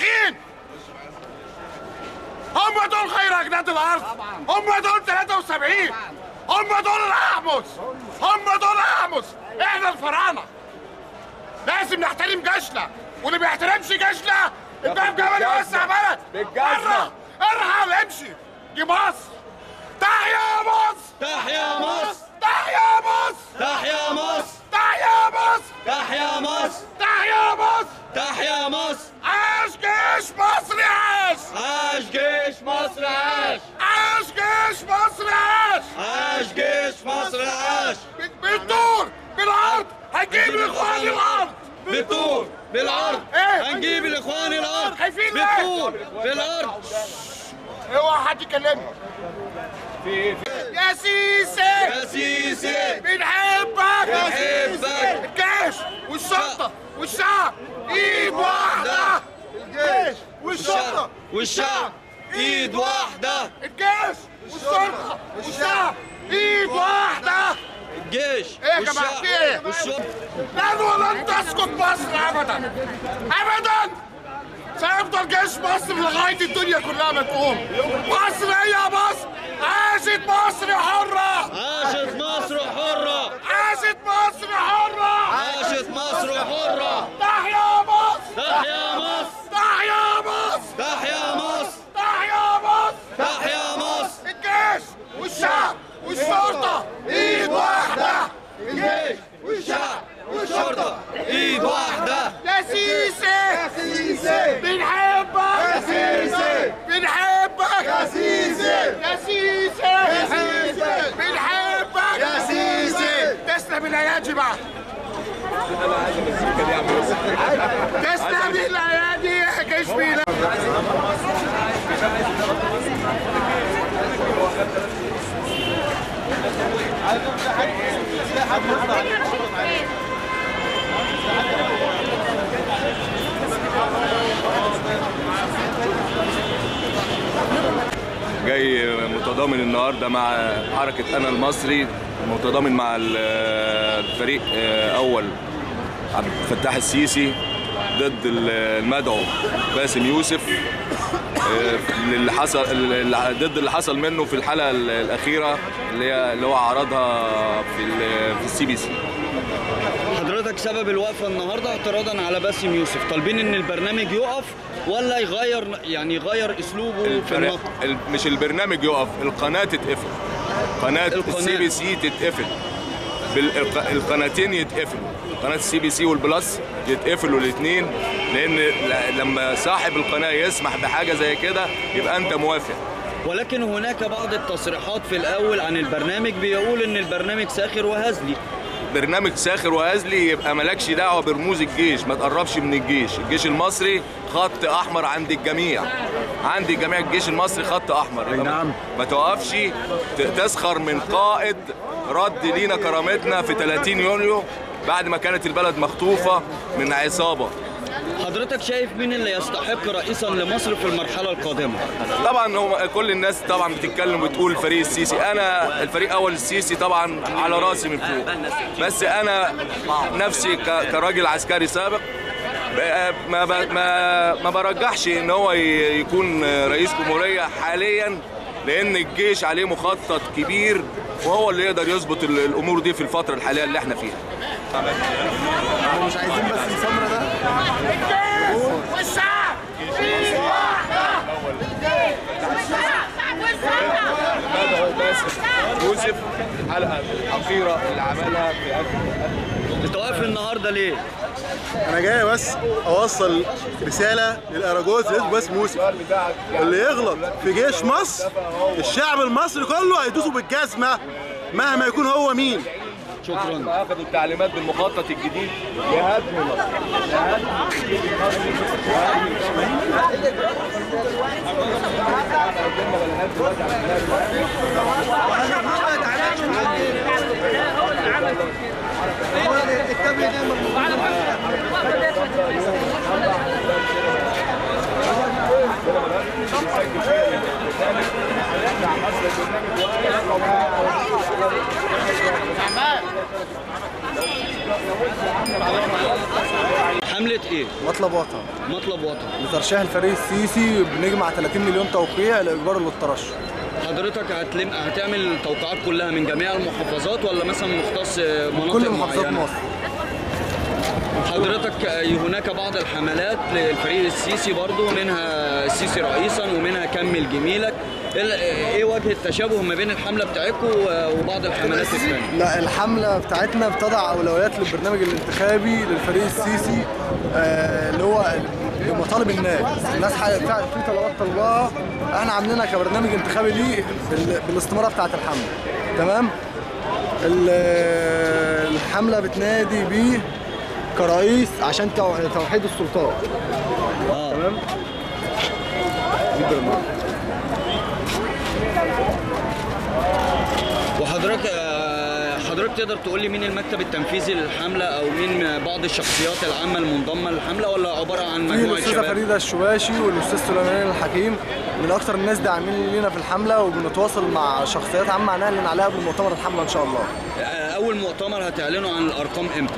الصالحين هم دول خير اجناد الارض هم دول 73 هم دول الاحمس هم دول الاحمس احنا الفراعنه لازم نحترم جيشنا واللي بيحترمش جيشنا الباب جبل يوسع بلد بالجزمة. ارحل امشي دي مصر تحيا مصر تحيا مصر تحيا مصر تحيا مصر تحيا مصر تحيا مصر تحيا مصر تحيا مصر عاش جيش مصر عاش عاش جيش مصر عاش عاش جيش مصر عاش عاش جيش مصر عاش بت- بالطول بالعرض هنجيب الاخوان الارض بالطول بالعرض إيه؟ هنجيب الاخوان الارض خايفين ليه؟ بالطول بالارض اوعى حد يكلمني يا سيسي يا سيسي بنحبك بنحبك. الجيش والشرطة والشعب ايد واحدة الجيش والشرطة والشعب ايد واحدة الجيش والشرطة والشعب ايد واحدة الجيش إيه يا جماعة، في إيه؟ والشرطة لن ولن تسقط مصر ابدا ابدا سيفضل جيش مصر لغايه الدنيا كلها ما تقوم مصر هي مصر عاشت مصر حره عاشت مصر حرة عاشت مصر حره عاشت مصر حرة تحيا مصر تحيا مصر تحيا مصر تحيا مصر تحيا مصر تحيا مصر الجيش والشعب والشرطه ايد واحده الجيش والشعب والشرطة ايد واحدة يا سيسي يا سيسي بنحبك يا سيسي بنحبك يا سيسي يا سيسي يا سيسي بنحبك يا سيسي تسلم الايادي بقى تسلم الايادي يا جيش بيلا جاي متضامن النهارده مع حركه انا المصري متضامن مع ال- الفريق اول عبد الفتاح السيسي ضد ال- المدعو باسم يوسف آه، اللي حصل اللي- ضد اللي حصل منه في الحلقه ال- الاخيره اللي هي اللي هو عرضها في ال- في السي بي سي حضرتك سبب الوقفة النهاردة اعتراضا على باسم يوسف طالبين ان البرنامج يقف ولا يغير يعني يغير اسلوبه في الفرق- النقد ال- مش البرنامج يقف القناه تتقفل قناه القناة. السي بي سي تتقفل بال- الق- القناتين يتقفلوا قناه السي بي سي والبلس يتقفلوا الاثنين لان ل- لما صاحب القناه يسمح بحاجه زي كده يبقى انت موافق ولكن هناك بعض التصريحات في الاول عن البرنامج بيقول ان البرنامج ساخر وهزلي برنامج ساخر وهزلي يبقى مالكش دعوه برموز الجيش ما تقربش من الجيش الجيش المصري خط احمر عند الجميع عند جميع الجيش المصري خط احمر يبقى ما- ما توقفش ت- تسخر من قائد رد لينا كرامتنا في 30 يونيو بعد ما كانت البلد مخطوفه من عصابه حضرتك شايف مين اللي يستحق رئيسا لمصر في المرحلة القادمة طبعا هو كل الناس طبعا بتتكلم وتقول فريق السيسي انا الفريق اول السيسي طبعا على راسي من فوق بس انا نفسي ك- كراجل عسكري سابق ب- ما ب- ما ما برجحش ان هو ي- يكون رئيس جمهوريه حاليا لان الجيش عليه مخطط كبير وهو اللي يقدر يظبط ال- الامور دي في الفتره الحاليه اللي احنا فيها الجيش والشعب ايد واحده يوسف الحلقه الاخيره اللي عملها في انت واقف النهارده ليه؟ انا جاي بس اوصل رساله للاراجوز اللي اسمه باسم يوسف اللي يغلط في جيش مصر الشعب المصري كله هيدوسوا بالجزمه مهما يكون هو مين شكرا اخذوا التعليمات بالمخطط الجديد لهدم مصر حمله ايه مطلب وطن مطلب وطن لترشيح الفريق السيسي بنجمع 30 مليون توقيع لاجبار للترشح حضرتك هتلم هتعمل التوقيعات كلها من جميع المحافظات ولا مثلا مختص مناطق كل محافظات معينة؟ مصر حضرتك هناك بعض الحملات للفريق السيسي برضو منها السيسي رئيسا ومنها كمل جميلك ال- ايه وجه التشابه ما بين الحمله بتاعتكم وبعض الحملات الثانيه لا الحملة بتاعتنا بتضع أولويات للبرنامج الانتخابي للفريق السيسي آه، اللي هو بمطالب الناس الناس حاجة في في طلبات طلبها احنا عاملينها كبرنامج انتخابي ليه بال- بالاستمارة بتاعت الحملة تمام ال- الحملة بتنادي بيه كرئيس عشان تو- توحيد السلطات اه تمام دي البرنامج. وحضرتك آه، حضرتك تقدر تقول لي مين المكتب التنفيذي للحمله او مين بعض الشخصيات العامه المنضمه للحمله ولا عباره عن في مجموعه الاستاذه شباب فريده الشواشي والاستاذ سليمان الحكيم من اكتر الناس داعمين لينا في الحمله وبنتواصل مع شخصيات عامه هنعلن عليها قبل مؤتمر الحمله ان شاء الله آه، اول مؤتمر هتعلنوا عن الارقام امتى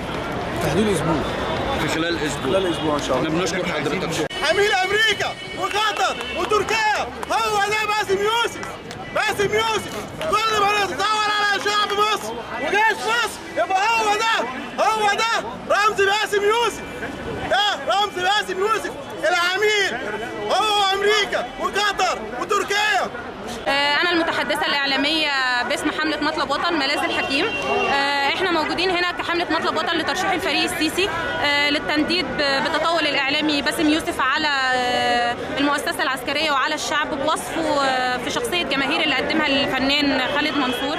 في حدود اسبوع في خلال اسبوع خلال اسبوع ان شاء احنا الله بنشكر حضرتك شكرا امير امريكا وقطر وتركيا هو ده باسم يوسف باسم يوسف كل ما يتطور على شعب مصر وجيش مصر يبقى هو ده هو ده رمز باسم يوسف ده رمز باسم يوسف العميل هو امريكا وقطر وتركيا آه، أنا المتحدثة الإعلامية باسم حملة مطلب وطن ملاذ الحكيم آه، إحنا موجودين هنا كحملة مطلب وطن لترشيح الفريق السيسي آه، للتنديد ب- بتطاول الإعلامي باسم يوسف على آه، المؤسسة العسكرية وعلى الشعب بوصفه آه، في شخصية جماهير اللي قدمها الفنان خالد منصور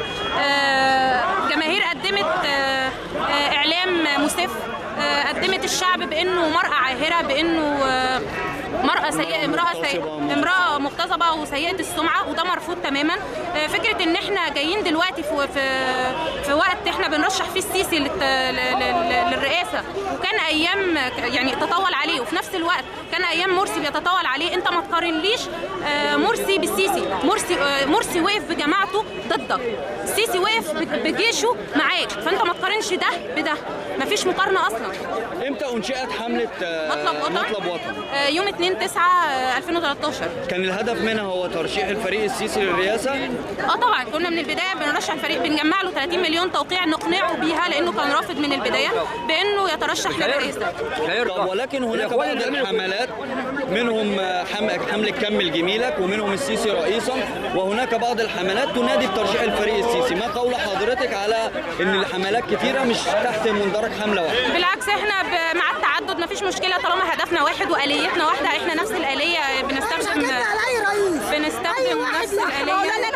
آه، جماهير قدمت آه، آه، إعلام مسف آه، قدمت الشعب بأنه مرأة عاهرة بأنه آه، مرأة سيئة امرأة سيئة امرأة مغتصبة وسيئة السمعة وده مرفوض تماما آه، فكرة ان احنا جايين دلوقتي في في, في وقت احنا بنرشح فيه السيسي للت- ل- ل- للرئاسة وكان ايام يعني تطول عليه وفي نفس الوقت كان ايام مرسي بيتطاول عليه انت ما تقارنليش آه، مرسي بالسيسي مرسي آه، مرسي وقف بجماعته ضدك السيسي وقف ب- بجيشه معاك فانت ما تقارنش ده بده مفيش مقارنة اصلا امتى انشئت حمله آه، مطلب وطن مطلب وطن آه، يوم 2 9 2013 كان الهدف منها هو ترشيح الفريق السيسي للرئاسه اه طبعا كنا من البدايه بنرشح الفريق بنجمع له 30 مليون توقيع نقنعه بيها لانه كان رافض من البدايه بانه يترشح للرئاسه طب ولكن هناك بعض الحملات منهم آه، حم- حملة كمل جميلك ومنهم السيسي رئيسا وهناك بعض الحملات تنادي بترشيح الفريق السيسي ما قول حضرتك على ان الحملات كثيرة مش تحت مندرج حملة واحدة بالعكس احنا ب- مع التعدد مفيش مشكله طالما هدفنا واحد واليتنا واحده احنا نفس الاليه بنستخدم بنستخدم نفس الاليه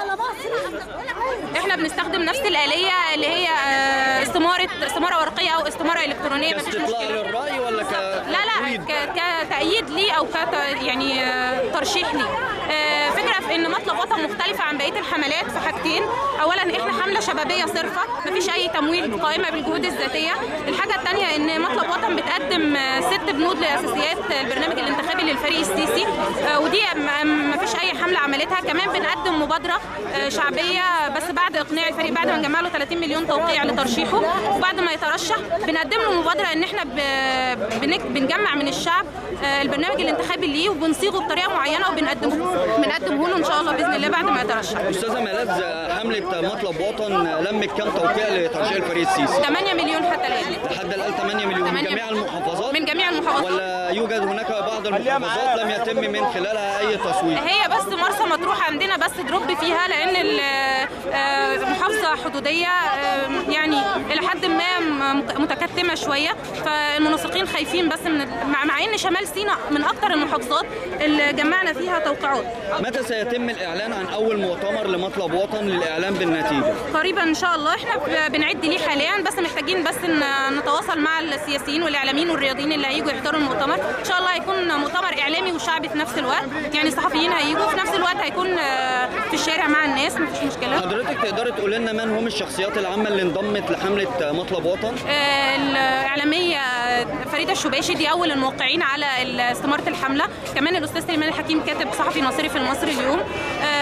احنا بنستخدم نفس الاليه اللي هي آه، استماره استماره ورقيه او استماره الكترونيه مفيش كاستطلاع مشكله للرأي ولا ك لا لا ك- كتأييد لي أو كت يعني آه، ترشيح لي آه، فكرة في إن مطلب وطن مختلفة عن بقية الحملات في حاجتين أولا إحنا حملة شبابية صرفة مفيش أي تمويل قائمة بالجهود الذاتية الحاجة الثانية إن مطلب وطن بتقدم آه، ست بنود لأساسيات البرنامج الانتخابي للفريق السيسي آه، ودي م- مفيش أي حملة عملتها كمان بنقدم مبادرة آه، شعبية بس بعد إقناع الفريق بعد ما نجمع له 30 مليون توقيع لترشيحه وبعد ما يترشح بنقدم له مبادرة إن إحنا ب- بنك- بنجمع من الشعب آه، البرنامج الانتخابي ليه وبنصيغه بطريقة معينة وبنقدمه بنقدمه له إن شاء الله بإذن الله بعد ما يترشح أستاذة ملاذ آه، حملة مطلب وطن لمت كم توقيع لترشيح الفريق السيسي 8 مليون حتى الآن لحد الآن 8 مليون من 8 جميع المحافظات من جميع المحافظات ولا يوجد هناك بعض المحافظات لم يتم من خلالها أي تصويت هي بس مرسى مطروح عندنا بس دروب فيها لان ال- آه، محافظه حدوديه آه، يعني الى حد ما م- متكتمه شويه فالمنسقين خايفين بس من مع, مع ان شمال سيناء من اكتر المحافظات اللي جمعنا فيها توقيعات متى سيتم الإعلان عن أول مؤتمر لمطلب وطن للإعلان بالنتيجة؟ قريبا ان شاء الله احنا ب- بنعد ليه حاليا بس محتاجين بس ان نتواصل مع السياسيين والاعلاميين والرياضيين اللي هيجوا يحضروا المؤتمر ان شاء الله هيكون مؤتمر اعلامي وشعبي في نفس الوقت يعني الصحفيين هيجوا وفي نفس الوقت هيكون آه، في الشارع مع الناس مفيش مشكله حضرتك تقدري تقول لنا من هم الشخصيات العامة اللي انضمت لحملة مطلب وطن؟ آه، الإعلامية فريدة الشباشي دي أول الموقعين على استمارة الحملة كمان الأستاذ سليمان الحكيم كاتب صحفي ناصري في المصري اليوم آه، معانا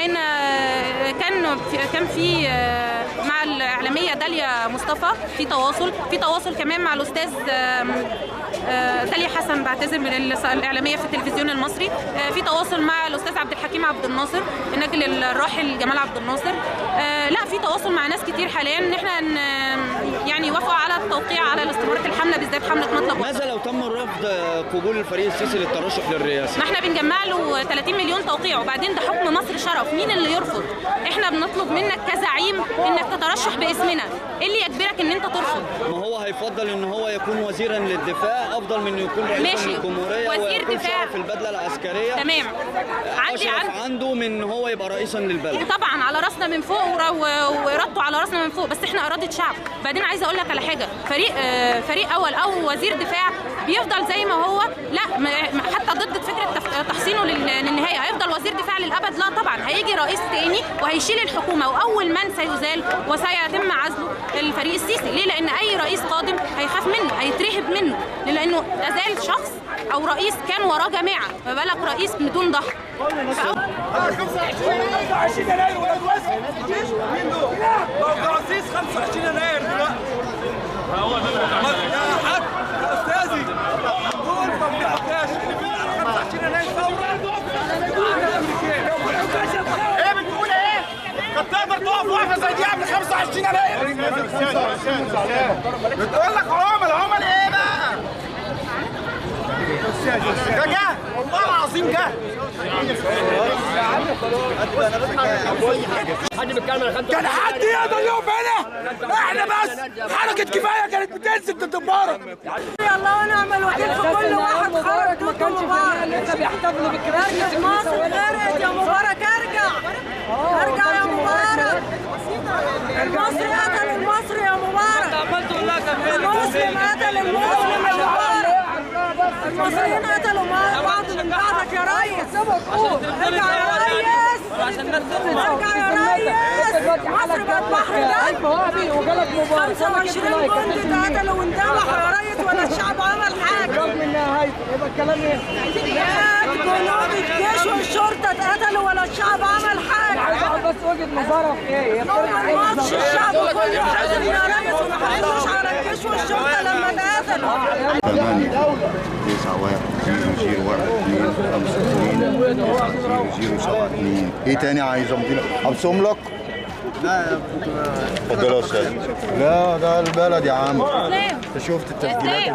لان آه، كان في كان في آه، مع الاعلاميه داليا مصطفى في تواصل في تواصل كمان مع الاستاذ آم، آه، داليا حسن بعتذر من الس- الاعلاميه في التلفزيون المصري آه، في تواصل مع الاستاذ عبد الحكيم عبد الناصر الناجل الراحل جمال عبد الناصر آه، لا في تواصل مع ناس كتير حاليا ان احنا ن- يعني وافقوا على التوقيع على الاستمرار الحمله بالذات حمله مطلب وطن. ماذا لو تم رفض قبول الفريق السيسي للترشح للرئاسه ما احنا بنجمع له 30 مليون توقيع وبعدين ده حكم مصر شرف مين اللي يرفض احنا بنطلب منك كزعيم انك تترشح باسمنا ايه اللي يجبرك ان انت ترفض ما هو هيفضل ان هو يكون وزيرا للدفاع افضل من انه يكون رئيسا ماشي. للجمهوريه وزير ويكون دفاع. شرف في البدله العسكريه تمام عندي اشرف عندي عنده من ان هو يبقى رئيسا للبلد طبعا على راسنا من فوق ور- و- وارادته على راسنا من فوق بس احنا اراده شعب بعدين عايزه اقول لك على حاجه فريق آه، فريق اول او وزير دفاع بيفضل زي ما هو لا م- حتى ضد فكره تف- تحسينه لل- للنهايه هيفضل وزير دفاع للابد لا طبعا هيجي رئيس تاني وهيشيل الحكومه واول من سيزال وسيتم عزله الفريق السيسي ليه لان اي رئيس قادم هيخاف منه هيترهب منه لانه ازال شخص او رئيس كان وراه جماعه ما بالك رئيس بدون ظهر فأول- 25 يناير ولاد وسط مين دول؟ جواسيس 25 يناير دلوقتي يا حاج يا استاذي دول ما بنعرفهاش اللي بيعرف 25 يناير ثوره ايه بتقول ايه؟ كنت تقدر تقف واقفه زي دي قبل 25 يناير بتقول لك عمل عمل ايه بقى؟ ده جه والله العظيم جه كان حد يقدر يقف هنا احنا بس حركه كفايه كانت بتنزل ضد مبارك الله ونعم الوكيل في كل واحد خرج ما كانش في لسه بيحتفلوا بكراسي مصر غرقت يا مبارك ارجع ارجع يا مبارك المصري قتل المصري يا مبارك المسلم قتل المسلم يا مبارك المصريين قتلوا مع بعض من بعضك يا ريس ارجع يا ريس ارجع يا ريس مصر بقت بحر دم 25 جندي اتقتلوا واندمجوا يا ريس ولا الشعب عمل حاجه يبقى الكلام ايه؟ جنود الجيش والشرطه اتقتلوا ولا الشعب عمل حاجه عايز بس وجهه نظرك ايه؟ يوم الماتش الشعب كله حزن يا ريس وما حزنوش على الجيش والشرطه لما اتقتلوا ثمانية تسعة واحد زيرو زيرو واحد اثنين خمسة اثنين تسعة زيرو زيرو سبعة اثنين ايه تاني عايز امضي ابصم لك؟ لا اتفضل يا استاذ لا ده البلد يا عم انت شفت التسجيلات